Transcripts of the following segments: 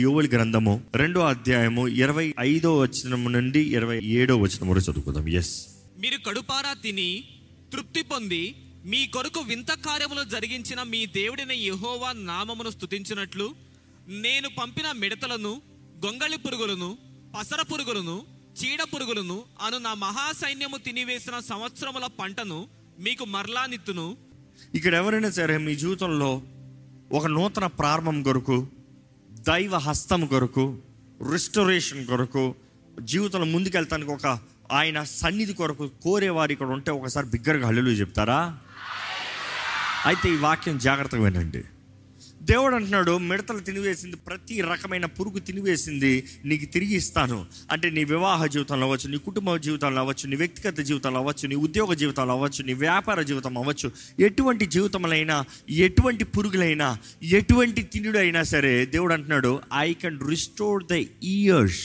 యోవల్ గ్రంథము రెండో అధ్యాయము ఇరవై ఐదో వచనం నుండి ఇరవై ఏడో వచనం వరకు చదువుకుందాం ఎస్ మీరు కడుపారా తిని తృప్తి పొంది మీ కొరకు వింత కార్యములు జరిగించిన మీ దేవుడిన యెహోవా నామమును స్తుతించినట్లు నేను పంపిన మిడతలను గొంగళి పురుగులను పసర పురుగులను చీడ పురుగులను అను నా మహాసైన్యము తినివేసిన సంవత్సరముల పంటను మీకు మరలా నిత్తును ఇక్కడ ఎవరైనా సరే మీ జీవితంలో ఒక నూతన ప్రారంభం కొరకు దైవ హస్తం కొరకు రిస్టోరేషన్ కొరకు జీవితంలో ముందుకెళ్తానికి ఒక ఆయన సన్నిధి కొరకు కోరేవారు ఇక్కడ ఉంటే ఒకసారి బిగ్గరగా హల్లులు చెప్తారా అయితే ఈ వాక్యం జాగ్రత్తగా వినండి దేవుడు అంటున్నాడు మిడతలు తినివేసింది ప్రతి రకమైన పురుగు తినివేసింది నీకు తిరిగి ఇస్తాను అంటే నీ వివాహ జీవితంలో అవ్వచ్చు నీ కుటుంబ జీవితంలో అవ్వచ్చు నీ వ్యక్తిగత జీవితంలో అవ్వచ్చు నీ ఉద్యోగ జీవితంలో అవ్వచ్చు నీ వ్యాపార జీవితం అవ్వచ్చు ఎటువంటి జీవితములైనా ఎటువంటి పురుగులైనా ఎటువంటి తినుడైనా సరే దేవుడు అంటున్నాడు I can restore the years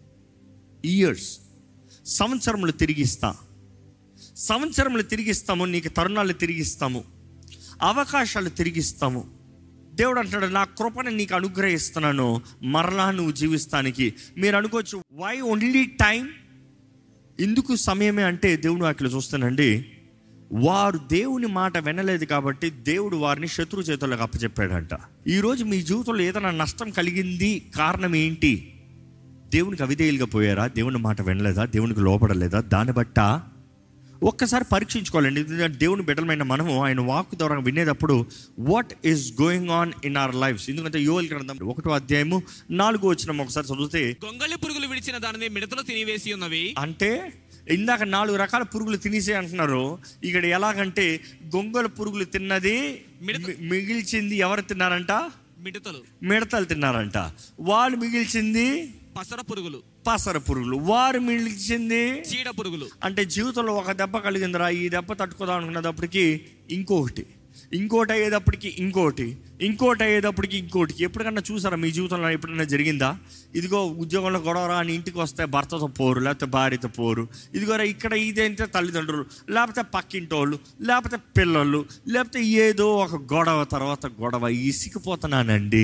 years సంవత్సరములు తిరిగిస్తా సంవత్సరములు తిరిగిస్తాము నీకు తరుణాలు తిరిగిస్తాము అవకాశాలు తిరిగిస్తాము దేవుడు అంటున్నాడు నా కృపను నీకు అనుగ్రహిస్తున్నాను మరలా నువ్వు జీవిస్తానికి మీరు అనుకోవచ్చు వై ఓన్లీ టైం ఎందుకు సమయమే అంటే దేవుడు వాటిలో చూస్తానండి వారు దేవుని మాట వినలేదు కాబట్టి దేవుడు వారిని శత్రు చేతులకు అప్పచెప్పాడంట ఈరోజు మీ జీవితంలో ఏదైనా నష్టం కలిగింది కారణం ఏంటి దేవునికి అవిధేయులుగా పోయారా దేవుని మాట వినలేదా దేవునికి లోపడలేదా దాన్ని బట్ట ఒక్కసారి పరీక్షించుకోవాలండి ఎందుకంటే దేవుని బిడ్డలమైన మనము ఆయన వాక్ ద్వారా వినేటప్పుడు what is going on in our lives ఎందుకంటే యోగల్ గ్రంథం ఒకటో అధ్యాయము నాలుగో వచ్చిన ఒకసారి చదివితే గొంగళి పురుగులు విడిచిన దానిని మిడతలు తినివేసి ఉన్నవి అంటే ఇందాక నాలుగు రకాల పురుగులు తినేసే అంటున్నారు ఇక్కడ ఎలాగంటే గొంగళ పురుగులు తిన్నది మిడత- మి- మిగిల్చింది ఎవరు తిన్నారంట మిడతలు మిడతలు తిన్నారంట వాళ్ళు మిగిల్చింది పసర పురుగులు పసర పురుగులు వారు మిగిల్చింది చీడ పురుగులు అంటే జీవితంలో ఒక దెబ్బ కలిగిందిరా ఈ దెబ్బ తట్టుకోదాం అనుకున్నప్పటికీ ఇంకొకటి ఇంకోటి అయ్యేటప్పటికి ఇంకోటి ఇంకోటి అయ్యేటప్పటికి ఇంకోటి ఎప్పటికన్నా చూసారా మీ జీవితంలో ఎప్పుడైనా జరిగిందా ఇదిగో ఉద్యోగంలో గొడవరా అని ఇంటికి వస్తే భర్తతో పోరు లేకపోతే భార్యతో పోరు ఇదిగోరా ఇక్కడ ఇదేంటే తల్లిదండ్రులు లేకపోతే పక్కింటోళ్ళు లేకపోతే పిల్లలు లేకపోతే ఏదో ఒక గొడవ తర్వాత గొడవ ఇసికిపోతున్నానండి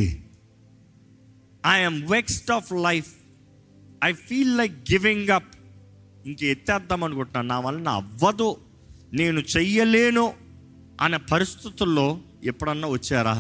I'm vexed of life I feel like giving up ఇంక ఎత్తేద్దాం అనుకుంటున్నాను నా వలన అవ్వదు నేను చెయ్యలేను అనే పరిస్థితుల్లో ఎప్పుడన్నా వచ్చారా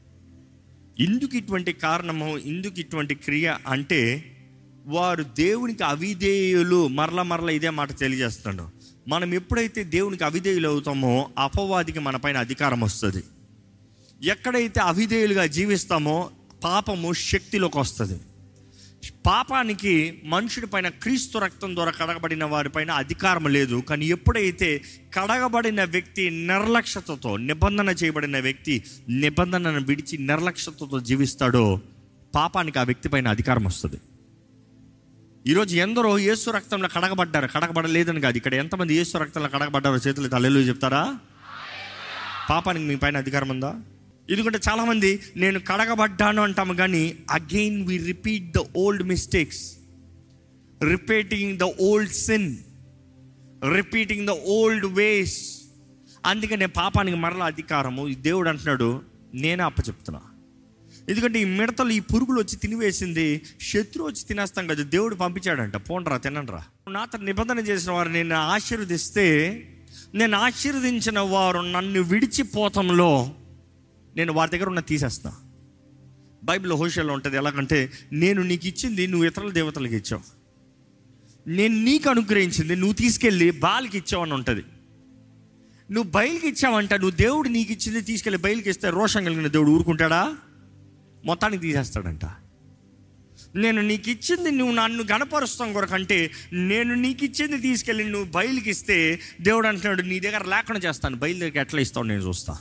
ఇందుకు ఇటువంటి కారణము ఇందుకు ఇటువంటి క్రియ అంటే వారు దేవునికి అవిధేయులు మరల మరల ఇదే మాట తెలియజేస్తున్నాడు మనం ఎప్పుడైతే దేవునికి అవిధేయులు అవుతామో అపవాదికి మన పైన అధికారం వస్తుంది ఎక్కడైతే అవిధేయులుగా జీవిస్తామో పాపము శక్తిలోకి వస్తుంది పాపానికి మనుషుడి పైన క్రీస్తు రక్తం ద్వారా కడగబడిన వారిపైన అధికారం లేదు కానీ ఎప్పుడైతే కడగబడిన వ్యక్తి నిర్లక్ష్యతతో నిబంధన చేయబడిన వ్యక్తి నిబంధనను విడిచి నిర్లక్ష్యతతో జీవిస్తాడో పాపానికి ఆ వ్యక్తి పైన అధికారం వస్తుంది ఈరోజు ఎందరో యేసు రక్తంలో కడగబడ్డారు కడగబడలేదని కాదు ఇక్కడ ఎంతమంది యేసు రక్తంలో కడగబడ్డారో చేతులు తల్లిలో చెప్తారా పాపానికి మీ పైన అధికారం ఉందా ఎందుకంటే చాలామంది నేను కడగబడ్డాను అంటాము కానీ again we repeat the old mistakes repeating the old sin repeating the old ways అందుకనే పాపానికి మరల అధికారము ఈ దేవుడు అంటున్నాడు నేనే అప్పచెప్తున్నా ఎందుకంటే ఈ మిడతలు ఈ పురుగులు వచ్చి తినివేసింది శత్రువు వచ్చి తినేస్తాం కదా దేవుడు పంపించాడంట పోండ్రా తినండ్రా నాతో నిబంధన చేసిన వారు నేను ఆశీర్వదిస్తే నేను ఆశీర్వదించిన వారు నన్ను విడిచిపోతంలో నేను వారి దగ్గర ఉన్న తీసేస్తా బైబిల్ హోషల్లో ఉంటుంది ఎలాగంటే నేను నీకు ఇచ్చింది నువ్వు ఇతరుల దేవతలకు ఇచ్చావు నేను నీకు అనుగ్రహించింది నువ్వు తీసుకెళ్ళి బాలకి ఇచ్చావు అని ఉంటుంది నువ్వు బయలుకి ఇచ్చావంట నువ్వు దేవుడు నీకు ఇచ్చింది తీసుకెళ్ళి బయలుకి ఇస్తే రోషం కలిగిన దేవుడు ఊరుకుంటాడా మొత్తానికి తీసేస్తాడంట నేను నీకు ఇచ్చింది నువ్వు నన్ను గణపరుస్తాం కొరకంటే నేను నీకు ఇచ్చింది తీసుకెళ్ళి నువ్వు బయలుకి ఇస్తే దేవుడు అంటున్నాడు నీ దగ్గర లేకుండా చేస్తాను బయలు దగ్గర ఎట్లా ఇస్తావు నేను చూస్తా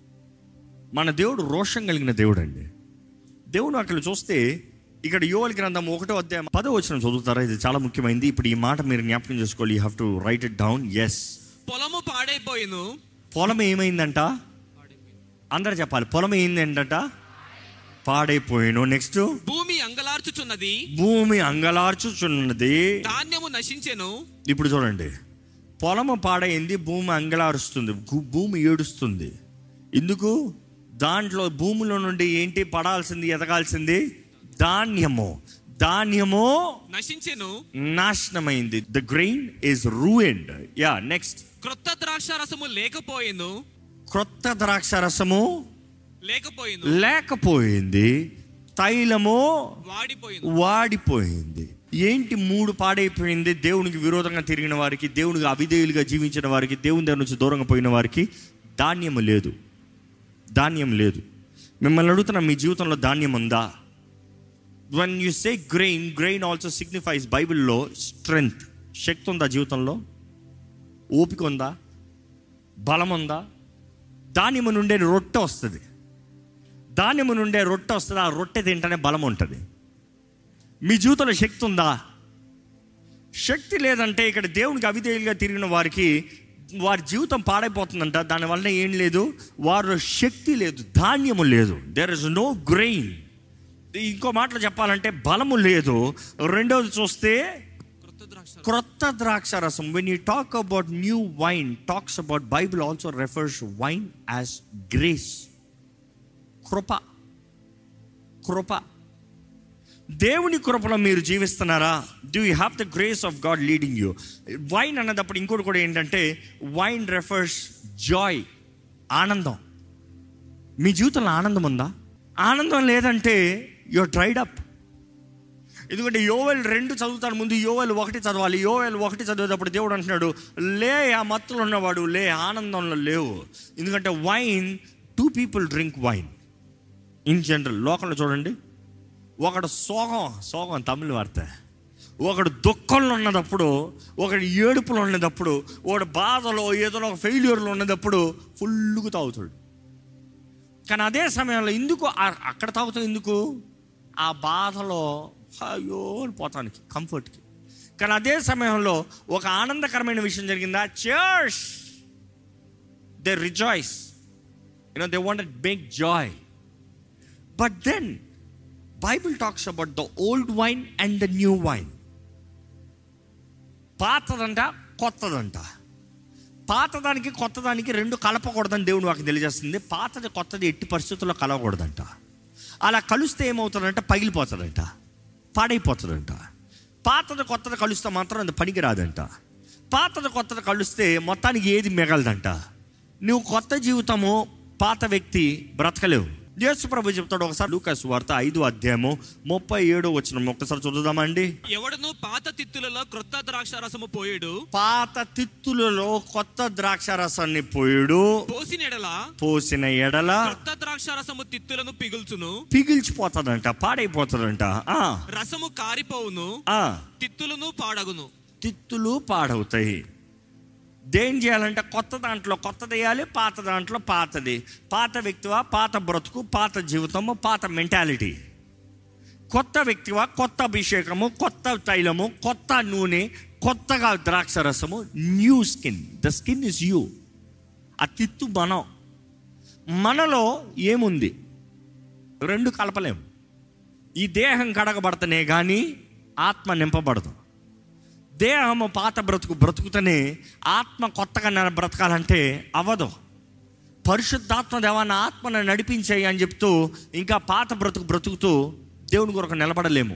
మన దేవుడు రోషం కలిగిన దేవుడు అండి దేవుడు అక్కడ చూస్తే ఇక్కడ యోవల్ గ్రంథం ఒకటో అధ్యాయం పదో వచ్చిన చదువుతారా ఇది చాలా ముఖ్యమైనది ఇప్పుడు ఈ మాట మీరు జ్ఞాపకం చేసుకోవాలి you have to write it down ఎస్ పొలము పాడైపోయిను పొలం ఏమైందంట అందరు చెప్పాలి పొలం ఏంటంట పాడైపోయాను నెక్స్ట్ భూమి అంగలార్చుచున్నది భూమి అంగలార్చుచున్నది ధాన్యము నశించెను ఇప్పుడు చూడండి పొలము పాడైంది భూమి అంగలారుస్తుంది గు- భూమి ఏడుస్తుంది ఎందుకు దాంట్లో భూమిలో నుండి ఏంటి పడాల్సింది ఎదగాల్సింది ధాన్యము ధాన్యము నశించెను నాశనమైంది the grain is ruined yeah next క్రొత్త ద్రాక్ష రసము లేకపోయేను క్రొత్త ద్రాక్ష రసము లేకపోయేను లేకపోయింది తైలము వాడిపోయింది వాడిపోయింది ఏంటి మూడు పాడైపోయింది దేవునికి విరోధంగా తిరిగిన వారికి దేవునికి అవిధేయులుగా జీవించిన వారికి దేవుని దగ్గర నుంచి దూరంగా పోయిన వారికి ధాన్యము లేదు ధాన్యం లేదు మిమ్మల్ని అడుగుతున్న మీ జీవితంలో ధాన్యం ఉందా one you say grain grain also signifies బైబిల్లో స్ట్రెంగ్త్ శక్తి ఉందా జీవితంలో ఓపిక ఉందా బలం ఉందా ధాన్యము నుండే రొట్టె వస్తుంది ధాన్యము నుండే రొట్టె వస్తుంది ఆ రొట్టె తింటేనే బలం ఉంటుంది మీ జీవితంలో శక్తి ఉందా శక్తి లేదంటే ఇక్కడ దేవునికి అవిధేయులుగా తిరిగిన వారికి వారి జీవితం పాడైపోతుందంట దానివల్ల ఏం లేదు వారిలో శక్తి లేదు ధాన్యము లేదు దెర్ ఇస్ నో గ్రెయిన్ ఇంకో మాటలో చెప్పాలంటే బలము లేదు రెండోది చూస్తే క్రొత్త ద్రాక్ష క్రొత్త ద్రాక్ష రసం when you talk about new wine talks about Bible also refers wine as grace కృప కృప దేవుని కృపలో మీరు జీవిస్తున్నారా do you have the grace of God leading you wine అన్నదప్పుడు ఇంకోటి కూడా ఏంటంటే వైన్ రెఫర్స్ జాయ్ ఆనందం మీ జీవితంలో ఆనందం ఉందా ఆనందం లేదంటే యువర్ ట్రైడ్ అప్ ఎందుకంటే యోవెల్ రెండు చదువుతాను ముందు యోవెల్ ఒకటి చదవాలి యోవెల్ ఒకటి చదివేటప్పుడు దేవుడు అంటున్నాడు లే ఆ మత్తులో ఉన్నవాడు లే ఆనందంలో లేవు ఎందుకంటే wine too people drink wine in general లోకంలో చూడండి ఒకడు సోగం సోగం తమిళ వార్త ఒకడు దుఃఖంలో ఉన్నదప్పుడు ఒకడు ఏడుపులో ఉన్నదప్పుడు ఒకడు బాధలో ఏదో ఒక ఫెయిల్యూర్లో ఉన్నదప్పుడు ఫుల్గా తాగుతాడు కానీ అదే సమయంలో ఎందుకు ఆ- అక్కడ తాగుతాం ఎందుకు ఆ బాధలో అయ్యో అని పోతానికి కంఫర్ట్కి కానీ అదే సమయంలో ఒక ఆనందకరమైన విషయం జరిగిందా cheers they rejoice you know they want make joy but then Bible talks about the old wine and the new wine పాతదంట కొత్తదంట పాతదానికి కొత్తదానికి రెండు కలపకూడదని దేవుడు మాకు తెలియజేస్తుంది పాతది కొత్తది ఎట్టి పరిస్థితుల్లో కలవకూడదంట అలా కలిస్తే ఏమవుతుందంటే పగిలిపోతుందంట పాడైపోతుందంట పాతది కొత్తది కలుస్తే మాత్రం అది పనికి రాదంట పాతది కొత్తది కలుస్తే మొత్తానికి ఏది మిగలదంట నువ్వు కొత్త జీవితము పాత వ్యక్తి బ్రతకలేవు యేసు ప్రభు చెప్తాడు ఒకసారి లూకాసు వార్త ఐదు అధ్యాయము ముప్పై ఏడు వచ్చిన ఒక్కసారి చూద్దామండి ఎవడను పాత తిత్తులలో క్రొత్త ద్రాక్ష రసము పోయేడు పాత తిత్తులలో కొత్త ద్రాక్ష రసాన్ని పోయుడు పోసిన ఎడల పోసిన ఎడల క్రొత్త ద్రాక్ష రసము తిత్తులను పిగుల్చును పిగిల్చిపోతాడంట పాడైపోతాడంట ఆ, రసము కారిపోవును ఆ, తిత్తులను పాడగును తిత్తులు పాడవుతాయి దేం చేయాలంటే కొత్త దాంట్లో కొత్తది వేయాలి పాత దాంట్లో పాతది పాత వ్యక్తివా పాత బ్రతుకు పాత జీవితము పాత మెంటాలిటీ కొత్త వ్యక్తివా కొత్త అభిషేకము కొత్త తైలము కొత్త నూనె కొత్తగా ద్రాక్ష రసము new skin the skin is you ఆ తిత్తు మనం మనలో ఏముంది రెండు కలపలేము ఈ దేహం కడగబడతనే కానీ ఆత్మ నింపబడదు దేహము పాత బ్రతుకు బ్రతుకుతనే ఆత్మ కొత్తగా నెల- బ్రతకాలంటే అవ్వదు పరిశుద్ధాత్మ దేవాన్ని ఆత్మను నడిపించాయి అని చెప్తూ ఇంకా పాత బ్రతుకు బ్రతుకుతూ దేవుని కొరకు నిలబడలేము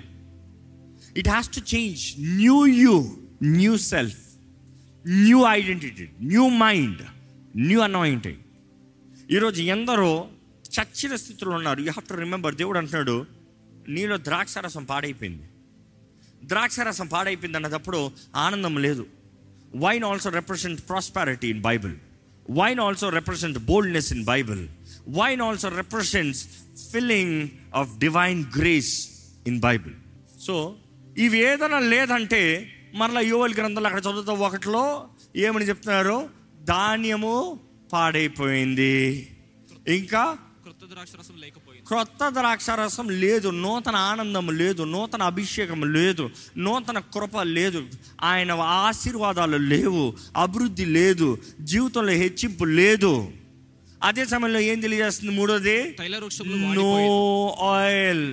it has to change new you new self new identity new mind new anointing ఈరోజు ఎందరో చచ్చిన స్థితిలో ఉన్నారు యూ హ్యావ్ టు రిమెంబర్ దేవుడు అంటున్నాడు నీలో ద్రాక్షారసం పాడైపోయింది ద్రాక్షారసం పాడైపోయింది అన్నప్పుడు ఆనందం లేదు wine also represent prosperity in Bible wine also represent boldness in Bible wine also represents filling of divine grace in Bible so ఇవి ఏదైనా లేదంటే మరలా యువల్ గ్రంథాలు అక్కడ చదువుతా ఒకటిలో ఏమని చెప్తున్నారు ధాన్యము పాడైపోయింది ఇంకా క్రొత్త ద్రాక్ష రసం లేకపోయింది క్రొత్త ద్రాక్షారసం లేదు నూతన ఆనందం లేదు నూతన అభిషేకం లేదు నూతన కృప లేదు ఆయన ఆశీర్వాదాలు లేవు అభివృద్ధి లేదు జీవితంలో హెచ్చింపు లేదు అదే సమయంలో ఏం తెలియజేస్తుంది మూడోది తైల వృక్షములు నో వాడిపోయేను. ఆయిల్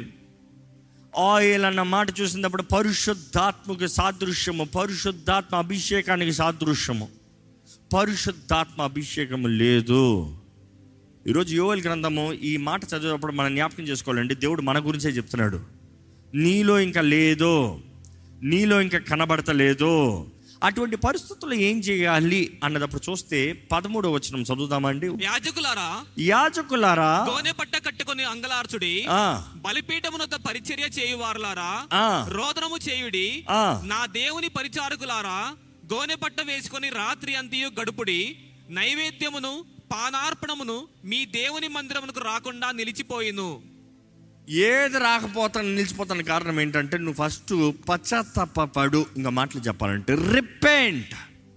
ఆయిల్ అన్న మాట చూసినప్పుడు పరిశుద్ధాత్మకు సాదృశ్యము పరిశుద్ధాత్మ అభిషేకానికి సాదృశ్యము పరిశుద్ధాత్మ అభిషేకము లేదు ఈరోజు యోవల్ గ్రంథము ఈ మాట చదివేటప్పుడు మనం జ్ఞాపకం చేసుకోవాలండి దేవుడు మన గురించే చెప్తున్నాడు నీలో ఇంకా లేదు నీలో ఇంకా కనబడతలేదు అటువంటి పరిస్థితుల్లో ఏం చేయాలి అన్నదప్పుడు చూస్తే పదమూడో వచనం చదువుదామండి యాజకులారా యాజకులారా గోనె పట్ట కట్టుకొని అంగలార్చుడి ఆ, బలిపీఠమునొద్ద పరిచర్య చేయువారులారా ఆ, రోదనము చేయుడి ఆ. నా దేవుని పరిచారకులారా గోనె పట్ట వేసుకొని రాత్రి అంతయు గడుపుడి నైవేద్యమును పానార్పణమును మీ దేవుని మందిరమునకు రాకుండా నిలిచిపోయిను ఏది రాకపోతాను నిలిచిపోతాను కారణం ఏంటంటే నువ్వు ఫస్ట్ పశ్చాత్తాపడు ఇంకా మాటలు చెప్పాలంటే రిపెంట్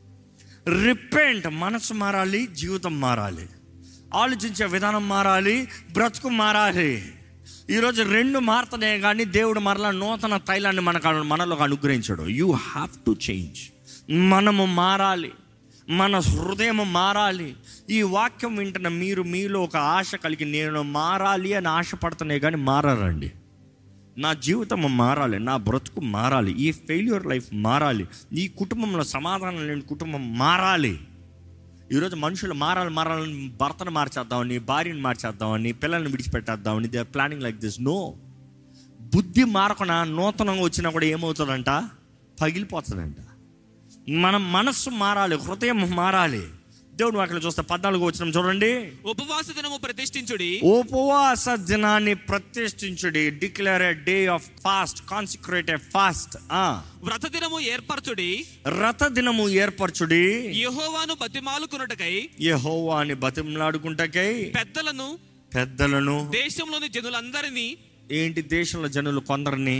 రిపెంట్ మనసు మారాలి జీవితం మారాలి ఆలోచించే విధానం మారాలి బ్రతుకు మారాలి ఈరోజు రెండు మారుతున్నాయి కానీ దేవుడు మరలా నూతన తైలాన్ని మనకు మనలోకి అనుగ్రహించాడు యూ హ్యావ్ టు చేంజ్ మనము మారాలి మన హృదయం మారాలి ఈ వాక్యం వింటున్న మీరు మీలో ఒక ఆశ కలిగి నేను మారాలి అని ఆశపడుతున్నాయి కానీ మారారండి నా జీవితం మారాలి నా బ్రతుకు మారాలి ఈ ఫెయిల్యూర్ లైఫ్ మారాలి ఈ కుటుంబంలో సమాధానం లేని కుటుంబం మారాలి ఈరోజు మనుషులు మారాలి మారాలని భర్తను మార్చేద్దామని భార్యను మార్చేద్దామని పిల్లల్ని విడిచిపెట్టేద్దామని they planning like this no బుద్ధి మారకుండా నూతనంగా వచ్చినా కూడా ఏమవుతుందంట పగిలిపోతుందంట మన మనస్సు మారాలి హృదయం మారాలి దేవుడు అక్కడ చూస్తే పద్నాలుగు వచ్చిన చూడండి ఉపవాస దినము ప్రతిష్ఠించుడి ఉపవాస దినాన్ని ప్రతిష్ఠించుడి declare a day of fast consecrate a fast వ్రత దినము ఏర్పరచుడి రథ దినము ఏర్పరచుడి యెహోవాను బతిమాలుకున్నటకై యెహోవాని బతిమలాడుకుంటకై పెద్దలను పెద్దలను దేశంలోని జనులందరినీ ఏంటి దేశంలో జనులు కొందరిని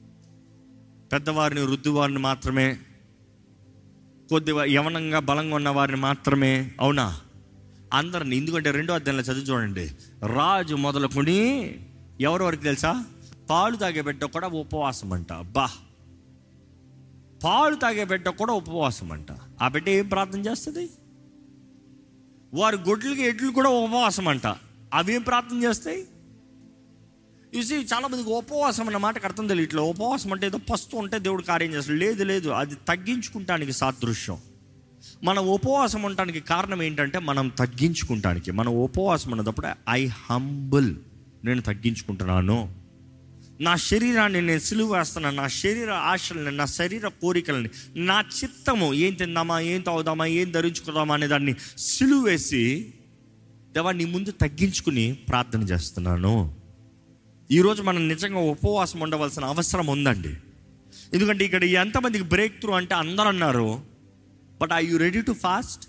పెద్దవారిని వృద్ధువారిని మాత్రమే కొద్దిగా యవనంగా బలంగా ఉన్న వారిని మాత్రమే అవునా అందరిని ఎందుకంటే రెండో అధ్యాయంలో చదివి చూడండి రాజు మొదలుకొని ఎవరి వరకు తెలుసా పాలు తాగే బిడ్డ కూడా ఉపవాసం అంట బా పాలు తాగే బిడ్డ కూడా ఉపవాసం అంట ఆ బిడ్డ ఏం ప్రార్థన చేస్తుంది వారి గొడ్లకి ఎడ్లు కూడా ఉపవాసం అంట అవి ఏం ప్రార్థన చేస్తాయి చూసి చాలా మందికి ఉపవాసం అన్న మాటకు అర్థం తెలియట్లేదు ఉపవాసం అంటే ఏదో పస్తు ఉంటే దేవుడు కార్యం చేస్తాడు లేదు లేదు అది తగ్గించుకుంటానికి సాదృశ్యం మన ఉపవాసం ఉండటానికి కారణం ఏంటంటే మనం తగ్గించుకుంటానికి మన ఉపవాసం అన్నప్పుడు ఐ హంబుల్ నేను తగ్గించుకుంటున్నాను నా శరీరాన్ని నేను సిలువ వేస్తున్నాను నా శరీర ఆశల్ని నా శరీర కోరికల్ని నా చిత్తము ఏం తిందామా ఏం తాగుదామా ఏం ధరించుకుందామా అనే దాన్ని సిలువ వేసి దేవా నీ ముందు తగ్గించుకుని ప్రార్థన చేస్తున్నాను ఈరోజు మనం నిజంగా ఉపవాసం ఉండవలసిన అవసరం ఉందండి ఎందుకంటే ఇక్కడ ఎంతమందికి బ్రేక్ త్రూ అంటే అందరూ అన్నారు but I you ready to fast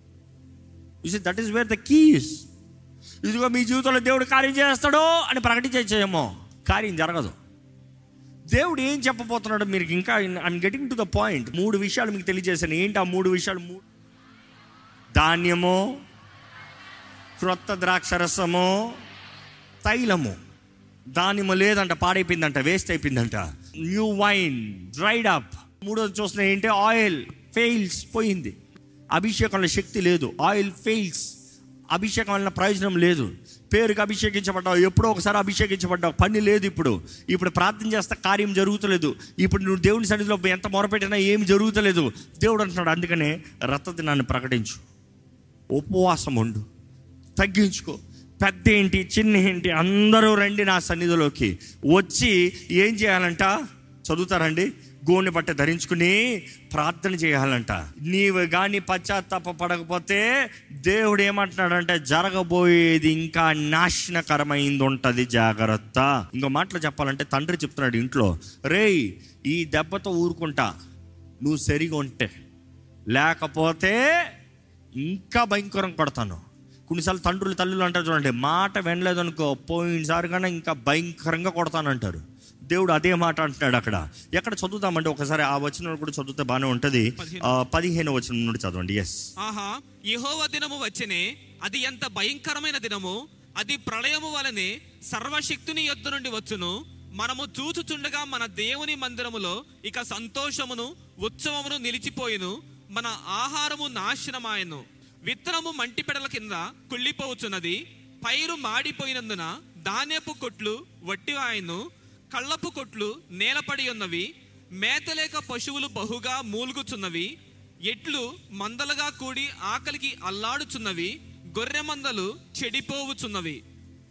you that is where the keys ఇదిగో మీ జీవితంలో దేవుడు కార్యం చేస్తాడో అని ప్రకటించేమో కార్యం జరగదు దేవుడు ఏం చెప్పబోతున్నాడు మీరు ఇంకా I'm getting to the point మూడు విషయాలు మీకు తెలియజేశాను ఏంటి ఆ మూడు విషయాలు మూడు ధాన్యము క్రొత్త ద్రాక్షరసము తైలము దానిమ లేదంట పాడైపోయిందంట వేస్ట్ అయిపోయిందంట న్యూ వైన్ డ్రైడ్ అప్ మూడోది చూస్తున్నా ఏంటి ఆయిల్ ఫెయిల్స్ పోయింది అభిషేకంలో శక్తి లేదు ఆయిల్ ఫెయిల్స్ అభిషేకం వలన ప్రయోజనం లేదు పేరుకి అభిషేకించబడ్డావు ఎప్పుడో ఒకసారి అభిషేకించబడ్డావు పని లేదు ఇప్పుడు ఇప్పుడు ప్రార్థన చేస్తే కార్యం జరుగుతలేదు ఇప్పుడు నువ్వు దేవుని సన్నిధిలో ఎంత మొరపెట్టినా ఏమి జరుగుతలేదు దేవుడు అంటున్నాడు అందుకనే రథ దినాన్ని ప్రకటించు ఉపవాసం ఉండు తగ్గించుకో పెద్ద ఏంటి చిన్న ఏంటి అందరూ రండి నా సన్నిధిలోకి వచ్చి ఏం చేయాలంట చదువుతారండి గోని బట్ట ధరించుకుని ప్రార్థన చేయాలంట నీవు కానీ పశ్చాత్తాప పడకపోతే దేవుడు ఏమంటున్నాడంటే జరగబోయేది ఇంకా నాశనకరమైంది ఉంటుంది జాగ్రత్త ఇంకో మాటలు చెప్పాలంటే తండ్రి చెప్తున్నాడు ఇంట్లో రేయ్ ఈ దెబ్బతో ఊరుకుంటా నువ్వు సరిగా ఉంటే లేకపోతే ఇంకా భయంకరం కొడతాను కొన్నిసార్లు తండ్రులు తల్లులు అంటారు చూడండి మాట వినలేదు అనుకో పోయినసారి కన్నా ఇంకా భయంకరంగా కొడతానంటారు దేవుడు అదే మాట అంటున్నాడు అక్కడ ఎక్కడ చదువుతామంటే ఒకసారి ఆ వచనం కూడా చదివితే బాగానే ఉంటుంది ఆ, పదిహేను వచనం నుండి చదవండి ఎస్ ఆహా యెహోవా దినము వచ్చెనే అది ఎంత భయంకరమైన దినము అది ప్రళయము వలనే సర్వశక్తుని యొద్ద నుండి వచ్చును మనము చూచుచుండగా మన దేవుని మందిరములో ఇక సంతోషమును ఉత్సవమును నిలిచిపోయిను మన ఆహారము నాశనమాయను విత్తనము మంటి పెడల కింద కుళ్ళిపోవచ్చున్నది పైరు మాడిపోయినందున ధాన్యపు కొట్లు వట్టివాయను కళ్ళపు కొట్లు నేలపడి ఉన్నవి మేతలేక పశువులు బహుగా మూలుగుచున్నవి ఎట్లు మందలుగా కూడి ఆకలికి అల్లాడుచున్నవి గొర్రె మందలు చెడిపోవుచున్నవి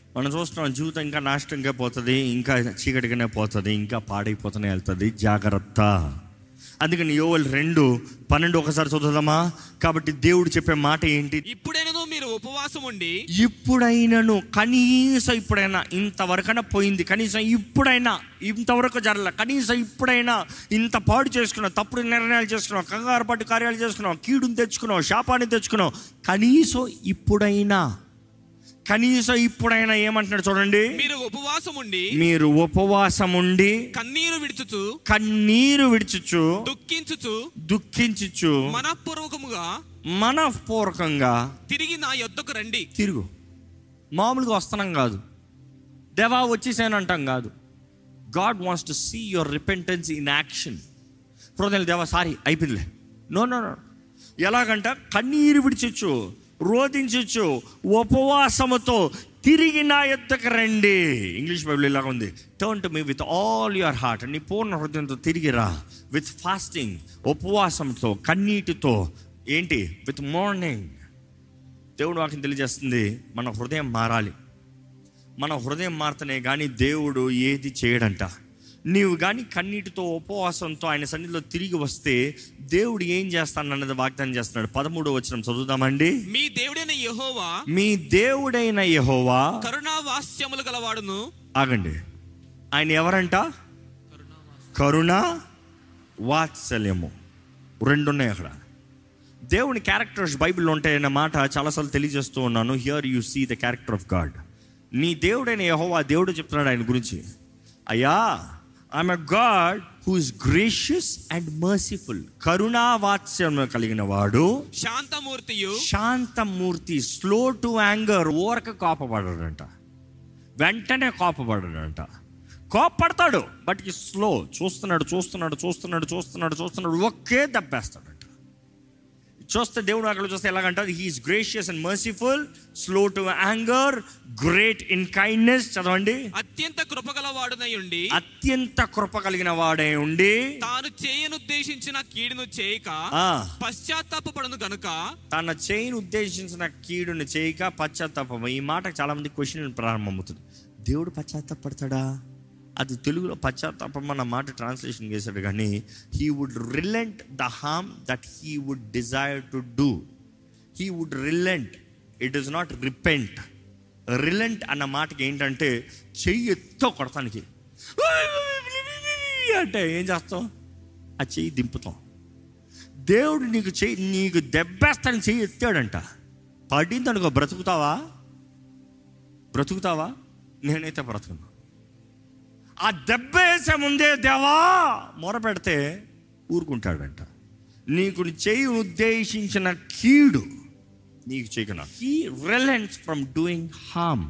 మనం చూస్తున్నాం జీవితం ఇంకా నాశనంగా పోతుంది ఇంకా చీకటిగానే పోతుంది ఇంకా పాడైపోతూనే వెళ్తుంది జాగ్రత్త అందుకని యోవల్ రెండు పన్నెండు ఒకసారి చదువుదామా కాబట్టి దేవుడు చెప్పే మాట ఏంటి ఇప్పుడైనను మీరు ఉపవాసం ఉండి ఇప్పుడైనాను కనీసం ఇప్పుడైనా ఇంతవరకైనా పోయింది కనీసం ఇప్పుడైనా ఇంతవరకు జరగల కనీసం ఇప్పుడైనా ఇంత పాడు చేసుకున్నావు తప్పుడు నిర్ణయాలు చేసుకున్నావు కంగారు పట్టు కార్యాలు చేసుకున్నావు కీడుని తెచ్చుకున్నావు శాపాన్ని తెచ్చుకున్నావు కనీసం ఇప్పుడైనా కనీసం ఇప్పుడైనా ఏమంటున్నాడు చూడండి మీరు ఉపవాసం ఉండి మీరు ఉపవాసం ఉండి కన్నీరు విడుచుచు కన్నీరు విడిచుచు దుఃఖించుచు దుఃఖించుచు మనఃపూర్వకముగా మనఃపూర్వకంగా తిరిగి నా యొద్దకు రండి తిరుగు మామూలుగా వస్తున్నాం కాదు దేవా వచ్చేసాను అంటాం కాదు God wants to see your repentance in action హృదయం దేవా సారీ అయిపోయిందిలే నో నో నో ఎలాగంట కన్నీరు విడిచొచ్చు రోధించచ్చు ఉపవాసముతో తిరిగి నా ఎద్దకు రండి ఇంగ్లీష్ బైబిల్ ఇలాగ ఉంది turn to me with all your heart నీ పూర్ణ హృదయంతో తిరిగి రా విత్ ఫాస్టింగ్ ఉపవాసంతో కన్నీటితో ఏంటి విత్ మార్నింగ్ దేవుడు వాక్యం తెలియజేస్తుంది మన హృదయం మారాలి మన హృదయం మారుతనే కానీ దేవుడు ఏది చేయడంట నీవు కానీ కన్నీటితో ఉపవాసంతో ఆయన సన్నిధిలో తిరిగి వస్తే దేవుడు ఏం చేస్తానన్నది వాగ్దానం చేస్తున్నాడు పదమూడో వచ్చిన చదువుదామండి మీ దేవుడైన యెహోవా మీ దేవుడైన యహోవా కరుణా వాస్యములు గలవాడును ఆగండి ఆయన ఎవరంట కరుణ వాత్సల్యము రెండు ఉన్నాయి అక్కడ దేవుని క్యారెక్టర్స్ బైబిల్లో ఉంటాయన్న మాట చాలాసార్లు తెలియజేస్తూ ఉన్నాను here you see the character of God నీ దేవుడైన యహోవా దేవుడు చెప్తున్నాడు ఆయన గురించి అయ్యా I'm a God who is gracious and merciful కరుణా వాత్సల్యం కలిగిన వాడు శాంతమూర్తియు శాంతమూర్తి స్లో టు యాంగర్ ఓరక కోపపడాడంట వెంటనే కోపపడాడంట కోపడతాడు బట్ ఈ స్లో చూస్తున్నాడు చూస్తున్నాడు చూస్తున్నాడు చూస్తున్నాడు చూస్తున్నాడు ఒకే దెబ్బేస్తాడంట చూస్తే దేవుడు అక్కడ చూస్తే ఎలాగంట he is gracious and merciful slow to anger great in kindness చదవండి అత్యంత కృపగలవాడునై ఉండి అత్యంత కృప కలిగిన వాడే ఉండి తాను చేయనుద్దేశించిన కీడును చేయక ఆ, పశ్చాత్తాపడను గనుక తన చేయని ఉద్దేశించిన కీడుని చేయక పశ్చాత్తాపం ఈ మాటకు చాలా మంది క్వశ్చన్ ప్రారంభమవుతుంది దేవుడు పశ్చాత్తాపడతాడా అది తెలుగులో పశ్చాత్తాపం అన్న మాట ట్రాన్స్లేషన్ చేశాడు కానీ he would relent the harm that he would desire to do he would relent it is not repent relent అన్న మాటకి ఏంటంటే చెయ్యి ఎత్తో కొడతానికి అంటే ఏం చేస్తాం ఆ చెయ్యి దింపుతాం దేవుడు నీకు చెయ్యి నీకు దెబ్బేస్తాను చెయ్యి ఎత్తాడంట పడింది అనుకో బ్రతుకుతావా బ్రతుకుతావా నేనైతే బ్రతుకున్నా ఆ దెబ్బ వేసే ముందే దేవా మొరపెడితే ఊరుకుంటాడంట నీకు చెయ్యి ఉద్దేశించిన కీడు నీకు చేయకున్నా he relents from doing harm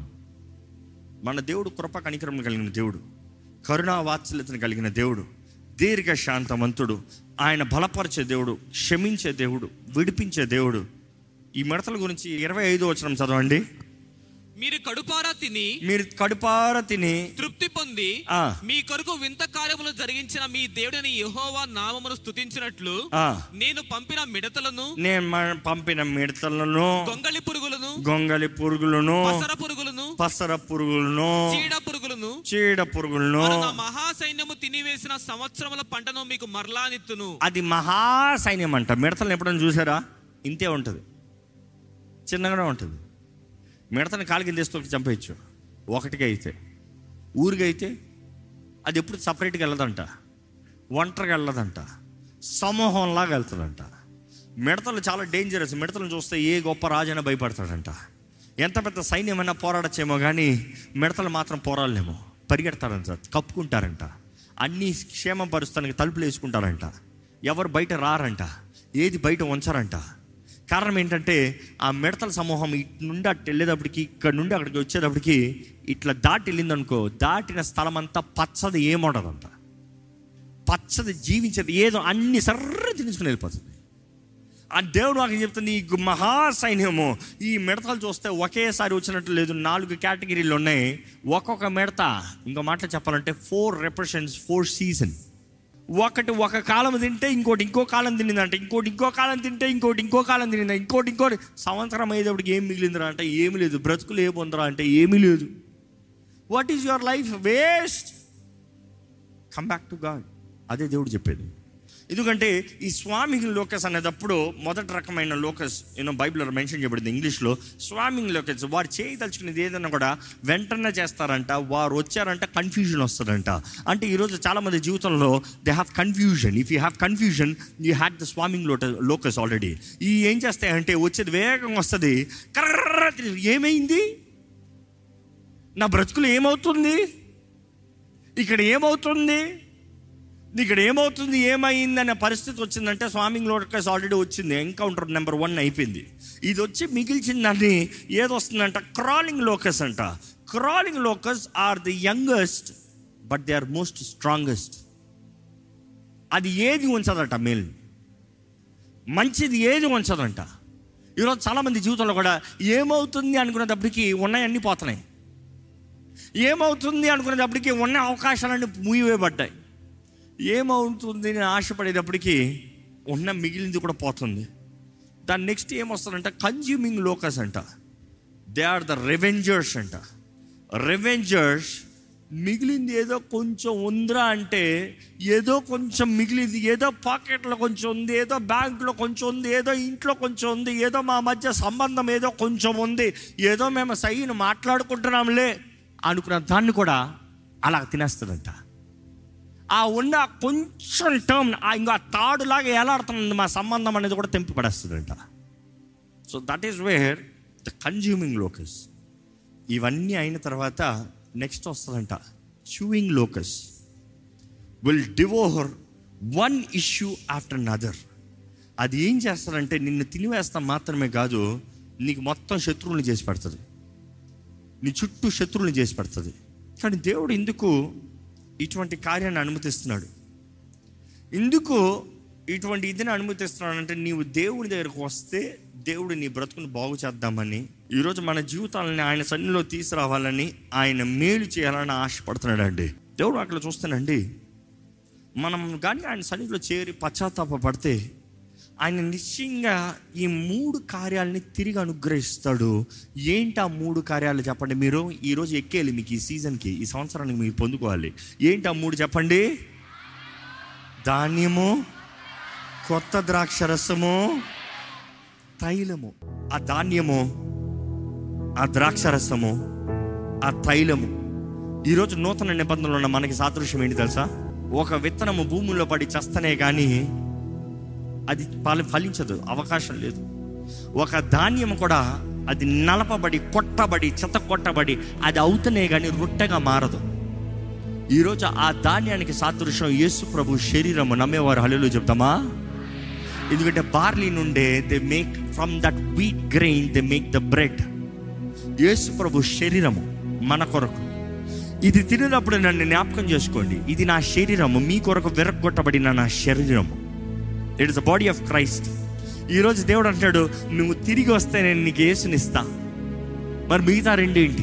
మన దేవుడు కృప కనికరం కలిగిన దేవుడు కరుణా వాత్సల్యతను కలిగిన దేవుడు దీర్ఘ శాంతవంతుడు ఆయన బలపరిచే దేవుడు క్షమించే దేవుడు విడిపించే దేవుడు ఈ మిడతల గురించి ఇరవై ఐదు వచనం చదవండి మీరు కడుపారా తిని మీరు కడుపార తిని తృప్తి పొంది ఆ. మీ కొరకు వింత కార్యములు జరిగించిన మీ దేవుడిని యెహోవా నామమును స్తుతించినట్లు ఆ, నేను పంపిన మిడతలను నేను మ- పంపిన మిడతలను గొంగళి పురుగులను గొంగలి పురుగులను పసర పురుగులను పసర పురుగులను చీడ పురుగులను చీడ పురుగులను మరియు నా మహాసైన్యము తినివేసిన సంవత్సరముల పంటను మీకు మరలానిత్తును అది మహాసైన్యం అంట మిడతలను ఎప్పుడైనా చూసారా ఇంతే ఉంటుంది చిన్నగానే ఉంటుంది మిడతని కాలు కింద వేస్తూ చంపేయచ్చు ఒకటిగా అయితే ఊరిగా అయితే అది ఎప్పుడు సపరేట్గా వెళ్ళదంట ఒంటరిగా వెళ్ళదంట సమూహంలాగా వెళ్తుందంట మిడతలు చాలా డేంజరస్ మిడతలను చూస్తే ఏ గొప్ప రాజైనా భయపడతాడంట ఎంత పెద్ద సైన్యమైనా పోరాడచ్చేమో కానీ మిడతలు మాత్రం పోరాడలేమో పరిగెడతారంట కప్పుకుంటారంట అన్ని క్షేమపరుస్తానికి తలుపులు వేసుకుంటారంట ఎవరు బయట రారంట ఏది బయట ఉంచరంట కారణం ఏంటంటే ఆ మిడతల సమూహం ఇటు నుండి అటు వెళ్ళేటప్పటికి ఇక్కడ నుండి అక్కడికి వచ్చేటప్పటికి ఇట్లా దాటి వెళ్ళిందనుకో దాటిన స్థలం అంతా పచ్చది ఏముండదంట పచ్చది జీవించేది ఏదో అన్ని సర్ర తినేసుకుని వెళ్ళిపోతుంది ఆ దేవుడు నాకు చెప్తుంది ఈ మహా సైన్యము ఈ మిడతలు చూస్తే ఒకేసారి వచ్చినట్టు లేదు నాలుగు కేటగిరీలు ఉన్నాయి ఒక్కొక్క మిడత ఇంకో మాటలో చెప్పాలంటే ఫోర్ రిప్రజెంట్స్ ఫోర్ సీజన్ ఒకటి ఒక కాలం తింటే ఇంకోటి ఇంకో కాలం తినిందంట ఇంకోటి ఇంకో కాలం తింటే ఇంకోటి ఇంకో కాలం తినిందా ఇంకోటి ఇంకోటి సంవత్సరం అయ్యేటప్పటికి ఏం మిగిలిందిరా అంటే ఏమీ లేదు బ్రతుకులు ఏముందిరా అంటే ఏమీ లేదు what is your life waste come back to God అదే దేవుడు చెప్పేది ఎందుకంటే ఈ స్వామింగ్ లోకస్ అనేటప్పుడు మొదటి రకమైన లోకస్ యూనో బైబిల్లో మెన్షన్ చేయబడింది ఇంగ్లీష్లో స్వామింగ్ లోకస్ వారు చేయదలుచుకునేది ఏదైనా కూడా వెంటనే చేస్తారంట వారు వచ్చారంట కన్ఫ్యూజన్ వస్తుందంట అంటే ఈరోజు చాలామంది జీవితంలో they have confusion if you have confusion you had the swarming లోట లోకస్ ఆల్రెడీ ఈ ఏం చేస్తాయంటే వచ్చేది వేగంగా వస్తుంది కర్ర ఏమైంది నా బ్రతుకులు ఏమవుతుంది ఇక్కడ ఏమవుతుంది ఇక్కడ ఏమవుతుంది ఏమైంది అనే పరిస్థితి వచ్చిందంటే స్వామింగ్ లోటకస్ ఆల్రెడీ వచ్చింది ఎన్కౌంటర్ నెంబర్ వన్ అయిపోయింది ఇది వచ్చి మిగిల్చిన దాన్ని ఏది వస్తుందంట క్రాలింగ్ లోకస్ అంట crawling locust are the youngest but they are most strongest అది ఏది ఉంచదట మేల్ మంచిది ఏది ఉంచదంట ఈరోజు చాలామంది జీవితంలో కూడా ఏమవుతుంది అనుకునేటప్పటికి ఉన్నాయన్నీ పోతున్నాయి ఏమవుతుంది అనుకునేటప్పటికి ఉన్న అవకాశాలన్నీ మూయవేయబడ్డాయి ఏమవుతుంది అని ఆశపడేటప్పటికి ఉన్న మిగిలింది కూడా పోతుంది దాని నెక్స్ట్ ఏమొస్తుందంట కన్జ్యూమింగ్ లోకస్ అంట దే ఆర్ ద రెవెంజర్స్ అంట రెవెంజర్స్ మిగిలింది ఏదో కొంచెం ఉందిరా అంటే ఏదో కొంచెం మిగిలింది ఏదో పాకెట్లో కొంచెం ఉంది ఏదో బ్యాంకులో కొంచెం ఉంది ఏదో ఇంట్లో కొంచెం ఉంది ఏదో మా మధ్య సంబంధం ఏదో కొంచెం ఉంది ఏదో మేము సైన్ మాట్లాడుకుంటున్నాంలే అనుకున్న దాన్ని కూడా అలా తినేస్తుందంట ఆ ఉన్న కొంచెం టర్మ్ ఇంకా తాడులాగా ఎలాడుతుంది మా సంబంధం అనేది కూడా తెంపి పడేస్తుందంట so that is where the consuming locust ఇవన్నీ అయిన తర్వాత నెక్స్ట్ వస్తుందంట chewing locust will devour one issue after another అది ఏం చేస్తారంటే నిన్ను తినివేస్తాం మాత్రమే కాదు నీకు మొత్తం శత్రువుని చేసి పెడుతుంది నీ చుట్టూ శత్రువుని చేసి పెడుతుంది కానీ దేవుడు ఎందుకు ఇటువంటి కార్యాన్ని అనుమతిస్తున్నాడు ఎందుకు ఇటువంటి ఇదిని అనుమతిస్తున్నాడంటే నీవు దేవుని దగ్గరకు వస్తే దేవుడు నీ బ్రతుకుని బాగు చేద్దామని ఈరోజు మన జీవితాలని ఆయన సన్నిలో తీసుకురావాలని ఆయన మేలు చేయాలని ఆశపడుతున్నాడు అండి దేవుడు అక్కడ చూస్తానండి మనం కానీ ఆయన సన్నిధిలో చేరి పశ్చాత్తాప పడితే ఆయన నిశ్చయంగా ఈ మూడు కార్యాలని తిరిగి అనుగ్రహిస్తాడు ఏంటి ఆ మూడు కార్యాలు చెప్పండి మీరు ఈరోజు ఎక్కేయాలి మీకు ఈ సీజన్కి ఈ సంవత్సరానికి మీకు పొందుకోవాలి ఏంటి ఆ మూడు చెప్పండి ధాన్యము కొత్త ద్రాక్ష రసము తైలము ఆ ధాన్యము ఆ ద్రాక్ష రసము ఆ తైలము ఈరోజు నూతన నిబంధనలు ఉన్న మనకి సాదృశ్యం ఏంటి తెలుసా ఒక విత్తనము భూమిలో పడి చస్తనే కానీ అది ఫలి ఫలించదు అవకాశం లేదు ఒక ధాన్యం కూడా అది నలపబడి కొట్టబడి చెత్త కొట్టబడి అది అవుతనే కానీ రొట్టెగా మారదు ఈరోజు ఆ ధాన్యానికి సాదృశ్యం యేసు ప్రభు శరీరము నమ్మేవారు హల్లు చెప్తామా ఎందుకంటే బార్లీ నుండే they make from that wheat grain they make the bread యేసు ప్రభు శరీరము మన కొరకు ఇది తినేటప్పుడు నన్ను జ్ఞాపకం చేసుకోండి ఇది నా శరీరము మీ కొరకు విరగొట్టబడిన నా శరీరము it is the body of Christ ఈరోజు దేవుడు అంటాడు నువ్వు తిరిగి వస్తే నేను నీకు యేసునిస్తా మరి మిగతా రెండేంటి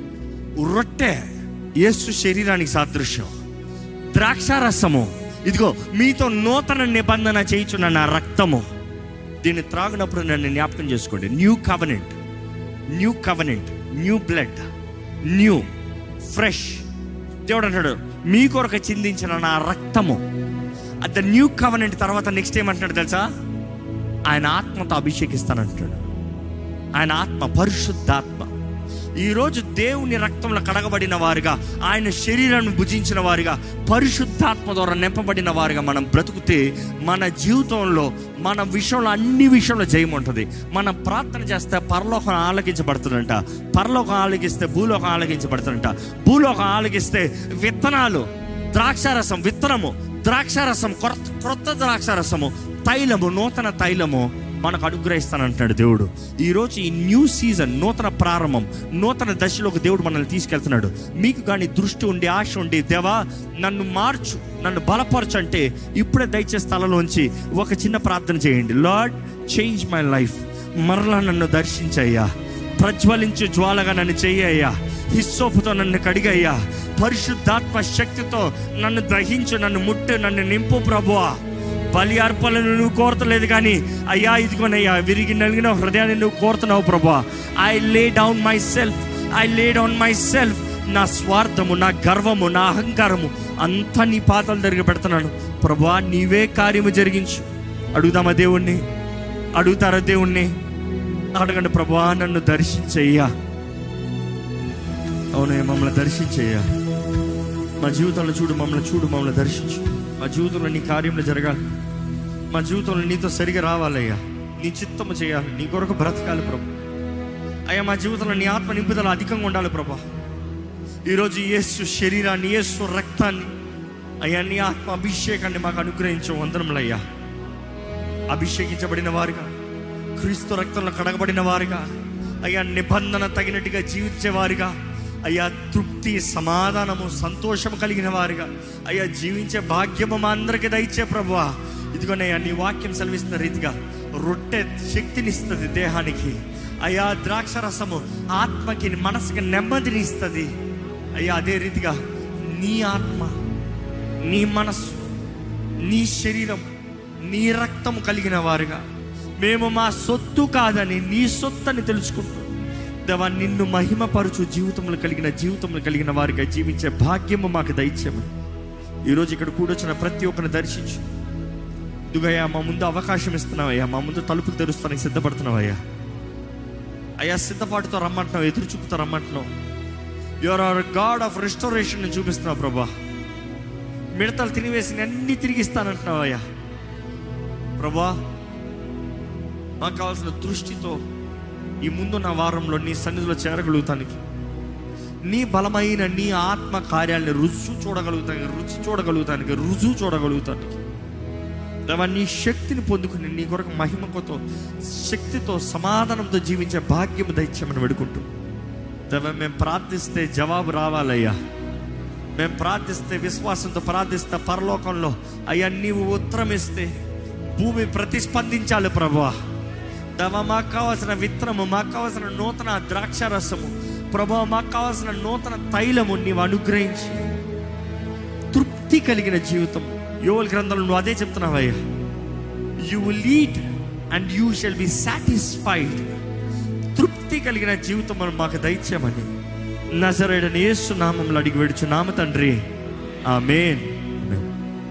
రొట్టె యేసు శరీరానికి సాదృశ్యం ద్రాక్షారసము ఇదిగో మీతో నూతన నిబంధన చేయించున్న నా రక్తము దీన్ని త్రాగినప్పుడు నన్ను జ్ఞాపకం చేసుకోండి new covenant new covenant new blood new fresh దేవుడు అంటాడు మీ కొరకు చిందించిన నా రక్తము అట్ ద న్యూ కవనెంట్ తర్వాత నెక్స్ట్ ఏమంటున్నాడు తెలుసా ఆయన ఆత్మతో అభిషేకిస్తానంటాడు ఆయన ఆత్మ పరిశుద్ధాత్మ ఈరోజు దేవుని రక్తంలో కడగబడిన వారుగా ఆయన శరీరాన్ని భుజించిన వారుగా పరిశుద్ధాత్మ ద్వారా నింపబడిన వారుగా మనం బ్రతుకుతే మన జీవితంలో మన విషయంలో అన్ని విషయంలో జయం ఉంటుంది మనం ప్రార్థన చేస్తే పరలోకం ఆలకించబడుతుందంట పరలోకం ఆలకిస్తే భూలోకం ఆలకించబడుతుందంట భూలోకం ఆలకిస్తే విత్తనాలు ద్రాక్షారసం విత్తనము ద్రాక్షారసం కొత్త క్రొత్త ద్రాక్షారసము తైలము నూతన తైలము మనకు అనుగ్రహిస్తానంటున్నాడు దేవుడు ఈరోజు ఈ న్యూ సీజన్ నూతన ప్రారంభం నూతన దశలోకి దేవుడు మనల్ని తీసుకెళ్తున్నాడు మీకు కానీ దృష్టి ఉండి ఆశ ఉండి దేవా నన్ను మార్చు నన్ను బలపరచు అంటే ఇప్పుడే దయచే స్థలంలోంచి ఒక చిన్న ప్రార్థన చేయండి లార్డ్ చేంజ్ మై లైఫ్ మరలా నన్ను దర్శించయ్యా ప్రజ్వలించు జ్వాలగా నన్ను చెయ్యయ్యా హిస్సోపుతో నన్ను కడిగయ్యా పరిశుద్ధాత్మ శక్తితో నన్ను దహించు నన్ను ముట్టు నన్ను నింపు ప్రభువా బలి అర్పణలు నువ్వు కోరతలేదు కానీ అయ్యా ఇదిగోనయ్యా విరిగి నలిగిన హృదయాన్ని నువ్వు కోరుతున్నావు ప్రభా I lay down myself I lay down myself నా స్వార్థము నా గర్వము నా అహంకారము అంతా నీ పాదాలు దగ్గర పెడుతున్నాను ప్రభా నీవే కార్యము జరిగించు అడుగుదామా దేవుణ్ణి అడుగుతారా దేవుణ్ణి అడగండి ప్రభా నన్ను దర్శించయ్యా అవునయ్య మమ్మల్ని దర్శించయ్యా మా జీవితంలో చూడు మమ్మల్ని చూడు మమ్మల్ని దర్శించు మా జీవితంలో నీ కార్యంలో జరగాలి మా జీవితంలో నీతో సరిగా రావాలయ్యా నీ చిత్తము చేయాలి నీ కొరకు బ్రతకాలి ప్రభు అయ్యా మా జీవితంలో నీ ఆత్మ నింపుదల అధికంగా ఉండాలి ప్రభా ఈరోజు యేసు శరీరాన్ని యేసు రక్తాన్ని అయ్యా నీ ఆత్మ అభిషేకాన్ని మాకు అనుగ్రహించే వందనములయ్యా అభిషేకించబడిన వారుగా క్రీస్తు రక్తంలో కడగబడిన వారుగా అయ్యా నిబంధన తగినట్టుగా జీవించే వారుగా అయ్యా తృప్తి సమాధానము సంతోషము కలిగిన వారుగా అయ్యా జీవించే భాగ్యము మా అందరికీ దయచే ప్రభువా ఇదిగోనయ్యా నీ వాక్యం సెలవిస్తున్న రీతిగా రొట్టె శక్తినిస్తుంది దేహానికి అయ్యా ద్రాక్ష రసము ఆత్మకి మనసుకి నెమ్మదిని ఇస్తుంది అయ్యా అదే రీతిగా నీ ఆత్మ నీ మనస్సు నీ శరీరం నీ రక్తము కలిగిన వారుగా మేము మా సొత్తు కాదని నీ సొత్తని తెలుసుకుంటూ దేవా నిన్ను మహిమపరచు జీవితంలో కలిగిన జీవితంలో కలిగిన వారిగా జీవించే భాగ్యము మాకు దయచేయమని ఈరోజు ఇక్కడ కూడొచ్చిన ప్రతి ఒక్కరిని దర్శించు ఇదిగోయ్యా మా ముందు అవకాశం ఇస్తున్నావయ్యా మా ముందు తలుపులు తెరుస్తానికి సిద్ధపడుతున్నావయ్యా అయ్యా సిద్ధపాటుతో రమ్మంటున్నావు ఎదురు చూపుతో రమ్మంటున్నావు your are God of restoration చూపిస్తున్నావు ప్రభా మిడతలు తినివేసి అన్ని తిరిగి ఇస్తానంటున్నావు అయ్యా ప్రభా మాకు కావాల్సిన దృష్టితో ఈ ముందున్న వారంలో నీ సన్నిధిలో చేరగలుగుతానికి నీ బలమైన నీ ఆత్మ కార్యాలని రుచి చూడగలుగుతానికి రుచి చూడగలుగుతానికి రుజువు చూడగలుగుతానికి దేవా నీ శక్తిని పొందుకుని నీ కొరకు మహిమతో శక్తితో సమాధానంతో జీవించే భాగ్యం దయచేయమని వేడుకుంటూ దేవ మేము ప్రార్థిస్తే జవాబు రావాలయ్యా మేము ప్రార్థిస్తే విశ్వాసంతో ప్రార్థిస్తే పరలోకంలో అయ్యా నీవు ఉత్తరం ఇస్తే భూమి ప్రతిస్పందించాలి ప్రభా దవ మాకు కావాల్సిన విత్తనము మాకు కావాల్సిన నూతన ద్రాక్ష రసము ప్రభా మాకు కావాల్సిన నూతన తైలము నీవు అనుగ్రహించి తృప్తి కలిగిన జీవితం యోగల గ్రంథంలో నువ్వు అదే చెప్తున్నావయ్యా you will lead and you shall be satisfied తృప్తి కలిగిన జీవితం మాకు దయచేయమని నజరేడని యేసు నామంలో అడిగి వెడుచు నామ తండ్రి ఆమెన్